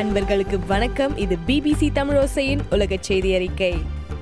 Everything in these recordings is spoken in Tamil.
அன்பர்களுக்கு வணக்கம் இது பிபிசி தமிழோசையின் உலக செய்தி அறிக்கை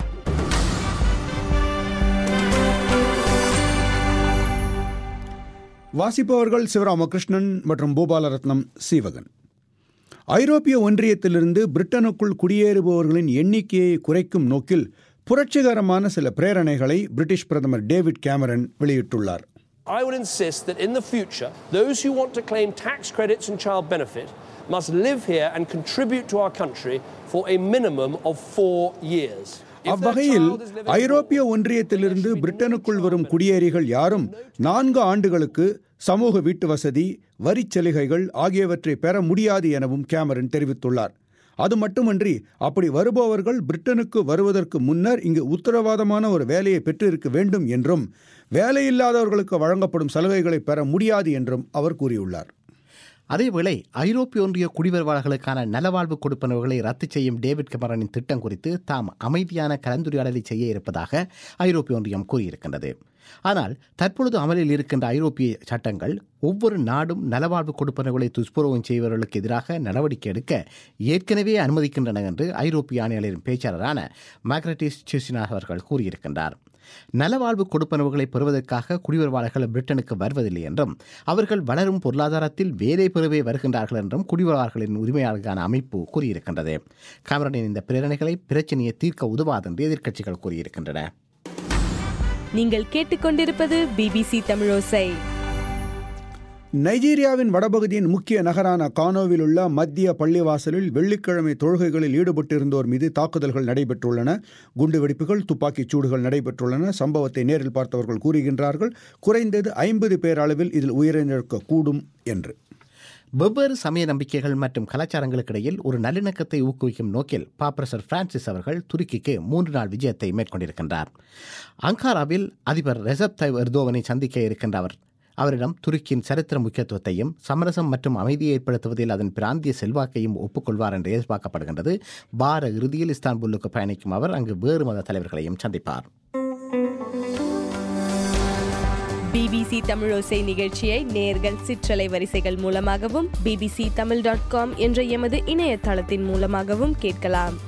வாசிப்பவர்கள் சிவராமகிருஷ்ணன் மற்றும் பூபாலரத்னம் சீவகன் ஐரோப்பிய ஒன்றியத்திலிருந்து பிரிட்டனுக்குள் குடியேறுபவர்களின் எண்ணிக்கையை குறைக்கும் நோக்கில் புரட்சிகரமான சில பிரேரணைகளை பிரிட்டிஷ் பிரதமர் டேவிட் கேமரன் வெளியிட்டுள்ளார் I will insist that in the future, those who want to claim tax credits and child benefit must live here and contribute to our country for a minimum of four years. If their அவ்வகையில் child is living ஐரோப்பிய abroad, ஒன்றியத்திலிருந்து there should be no பிரிட்டனுக்குள் child வரும் benefit. குடியேறிகள் யாரும் நான்கு ஆண்டுகளுக்கு சமூக வீட்டு வசதி வரிச் சலுகைகள் ஆகியவற்றை பெற முடியாது எனவும் கேமரன் தெரிவித்துள்ளார் அது மட்டுமன்றி அப்படி வருபவர்கள் பிரிட்டனுக்கு வருவதற்கு முன்னர் இங்கு உத்தரவாதமான ஒரு வேலையை பெற்றிருக்க வேண்டும் என்றும் வேலையில்லாதவர்களுக்கு வழங்கப்படும் சலுகைகளை பெற முடியாது என்றும் அவர் கூறியுள்ளார் அதேவேளை ஐரோப்பிய ஒன்றிய குடிவரவாளர்களுக்கான நலவாழ்வு கொடுப்பனவுகளை ரத்து செய்யும் டேவிட் கமரனின் திட்டம் குறித்து தாம் அமைதியான கலந்துரையாடலை செய்ய இருப்பதாக ஐரோப்பிய ஒன்றியம் கூறியிருக்கின்றது ஆனால் தற்பொழுது அமலில் இருக்கின்ற ஐரோப்பிய சட்டங்கள் ஒவ்வொரு நாடும் நலவாழ்வு கொடுப்பனவுகளை துஷ்பிரயோகம் செய்பவர்களுக்கு எதிராக நடவடிக்கை எடுக்க ஏற்கனவே அனுமதிக்கின்றன என்று ஐரோப்பிய ஆணையாளரின் பேச்சாளரான மாக்ரட்டிஸ் சிசினா அவர்கள் கூறியிருக்கின்றார் நலவாழ்வு கொடுப்பனவுகளை பெறுவதற்காக குடிவரவாளர்கள் பிரிட்டனுக்கு வருவதில்லை என்றும் அவர்கள் வளரும் பொருளாதாரத்தில் வேலை பெறவே வருகின்றார்கள் என்றும் குடிவரவாளர்களின் உரிமையாளர்களுக்கான அமைப்பு கூறியிருக்கின்றது காமரனின் இந்த பிரேரணைகளை பிரச்சனையை தீர்க்க உதவாது என்று எதிர்க்கட்சிகள் கூறியிருக்கின்றன நீங்கள் கேட்டுக்கொண்டிருப்பது பிபிசி தமிழோசை நைஜீரியாவின் வடபகுதியின் முக்கிய நகரான கானோவில் உள்ள மத்திய பள்ளிவாசலில் வெள்ளிக்கிழமை தொழுகைகளில் ஈடுபட்டிருந்தோர் மீது தாக்குதல்கள் நடைபெற்றுள்ளன குண்டுவெடிப்புகள் துப்பாக்கிச் சூடுகள் நடைபெற்றுள்ளன சம்பவத்தை நேரில் பார்த்தவர்கள் கூறுகின்றார்கள் குறைந்தது ஐம்பது பேர் அளவில் இதில் உயிரிழக்கக்கூடும் என்று வெவ்வேறு சமய நம்பிக்கைகள் மற்றும் கலாச்சாரங்களுக்கு இடையில் ஒரு நல்லிணக்கத்தை ஊக்குவிக்கும் நோக்கில் பாப்பரசர் பிரான்சிஸ் அவர்கள் துருக்கிக்கு மூன்று நாள் விஜயத்தை மேற்கொண்டிருக்கின்றார் அங்காராவில் அதிபர் ரெசப் தைவ் எர்தோவனை சந்திக்க இருக்கின்ற அவர் அவரிடம் துருக்கியின் சரித்திர முக்கியத்துவத்தையும் சமரசம் மற்றும் அமைதியை ஏற்படுத்துவதில் அதன் பிராந்திய செல்வாக்கையும் ஒப்புக்கொள்வார் என்று எதிர்பார்க்கப்படுகின்றது வார இறுதியில் இஸ்தான்புல்லுக்கு பயணிக்கும் அவர் அங்கு வேறு மத தலைவர்களையும் சந்திப்பார் பிபிசி தமிழோசை நிகழ்ச்சியை நேர்கள் சிற்றலை வரிசைகள் மூலமாகவும் பிபிசி தமிழ் டாட் காம் என்ற எமது இணையதளத்தின் மூலமாகவும் கேட்கலாம்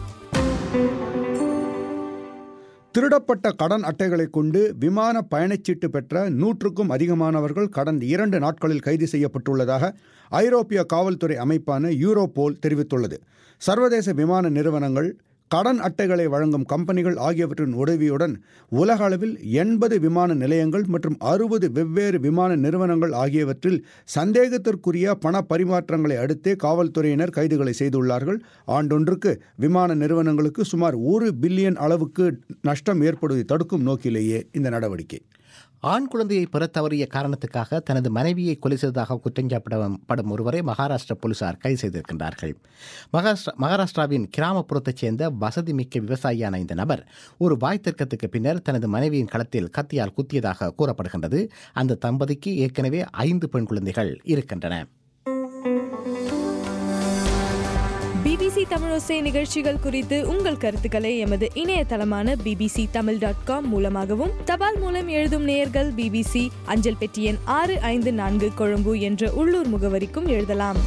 திருடப்பட்ட கடன் அட்டைகளை கொண்டு விமான பயணச்சீட்டு பெற்ற நூற்றுக்கும் அதிகமானவர்கள் கடந்த இரண்டு நாட்களில் கைது செய்யப்பட்டுள்ளதாக ஐரோப்பிய காவல்துறை அமைப்பான யூரோபோல் தெரிவித்துள்ளது சர்வதேச விமான நிறுவனங்கள் கடன் அட்டைகளை வழங்கும் கம்பெனிகள் ஆகியவற்றின் உதவியுடன் உலக அளவில் எண்பது விமான நிலையங்கள் மற்றும் அறுபது வெவ்வேறு விமான நிறுவனங்கள் ஆகியவற்றில் சந்தேகத்திற்குரிய பண பரிமாற்றங்களை அடுத்தே காவல்துறையினர் கைதுகளை செய்துள்ளார்கள் ஆண்டொன்றுக்கு விமான நிறுவனங்களுக்கு சுமார் ஒரு பில்லியன் அளவுக்கு நஷ்டம் ஏற்படுவதை தடுக்கும் நோக்கிலேயே இந்த நடவடிக்கை ஆண் குழந்தையை பெற தவறிய காரணத்துக்காக தனது மனைவியை கொலை செய்ததாக குற்றஞ்சாப்படும் ஒருவரை மகாராஷ்டிர போலீசார் கைது செய்திருக்கின்றார்கள் மகாராஷ்டிரா மகாராஷ்டிராவின் கிராமப்புறத்தைச் சேர்ந்த வசதி மிக்க விவசாயியான இந்த நபர் ஒரு வாய் தர்க்கத்துக்கு பின்னர் தனது மனைவியின் களத்தில் கத்தியால் குத்தியதாக கூறப்படுகின்றது அந்த தம்பதிக்கு ஏற்கனவே ஐந்து பெண் குழந்தைகள் இருக்கின்றன பிபிசி தமிழோசை நிகழ்ச்சிகள் குறித்து உங்கள் கருத்துக்களை எமது இணையதளமான பிபிசி தமிழ் டாட் காம் மூலமாகவும் தபால் மூலம் எழுதும் நேயர்கள் பிபிசி அஞ்சல் பெட்டி எண் ஆறு ஐந்து நான்கு கொழும்பு என்ற உள்ளூர் முகவரிக்கும் எழுதலாம்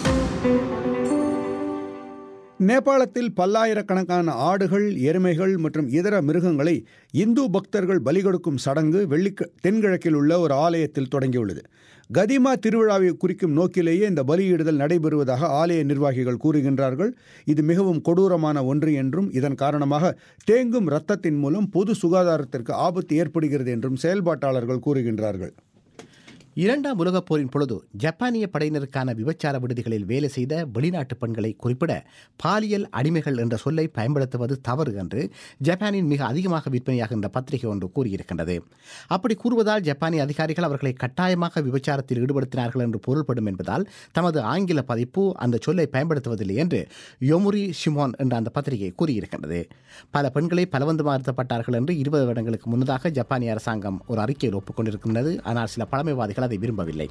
நேபாளத்தில் பல்லாயிரக்கணக்கான ஆடுகள் எருமைகள் மற்றும் இதர மிருகங்களை இந்து பக்தர்கள் பலி கொடுக்கும் சடங்கு வெள்ளி தென்கிழக்கில் உள்ள ஒரு ஆலயத்தில் தொடங்கியுள்ளது கதிமா திருவிழாவை குறிக்கும் நோக்கிலேயே இந்த பலியிடுதல் நடைபெறுவதாக ஆலய நிர்வாகிகள் கூறுகின்றார்கள் இது மிகவும் கொடூரமான ஒன்று என்றும் இதன் காரணமாக தேங்கும் இரத்தத்தின் மூலம் பொது சுகாதாரத்திற்கு ஆபத்து ஏற்படுகிறது என்றும் செயல்பாட்டாளர்கள் கூறுகின்றார்கள் இரண்டாம் உலகப் போரின் பொழுது ஜப்பானிய படையினருக்கான விபச்சார விடுதிகளில் வேலை செய்த வெளிநாட்டு பெண்களை குறிப்பிட பாலியல் அடிமைகள் என்ற சொல்லை பயன்படுத்துவது தவறு என்று ஜப்பானின் மிக அதிகமாக விற்பனையாகின்ற பத்திரிகை ஒன்று கூறியிருக்கின்றது அப்படி கூறுவதால் ஜப்பானிய அதிகாரிகள் அவர்களை கட்டாயமாக விபச்சாரத்தில் ஈடுபடுத்தினார்கள் என்று பொருள்படும் என்பதால் தமது ஆங்கில பதிப்பு அந்த சொல்லை பயன்படுத்துவதில்லை என்று யொமுரி ஷிமோன் என்ற அந்த பத்திரிகை கூறியிருக்கின்றது பல பெண்களை பலவந்தமார்த்தப்பட்டார்கள் என்று இருபது வருடங்களுக்கு முன்னதாக ஜப்பானிய அரசாங்கம் ஒரு அறிக்கையில் ஒப்புக்கொண்டிருக்கின்றது ஆனால் சில பழமைவாதிகள் அதை விரும்பவில்லை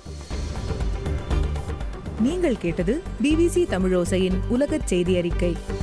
நீங்கள் கேட்டது பிபிசி தமிழோசையின் உலகச் செய்தி அறிக்கை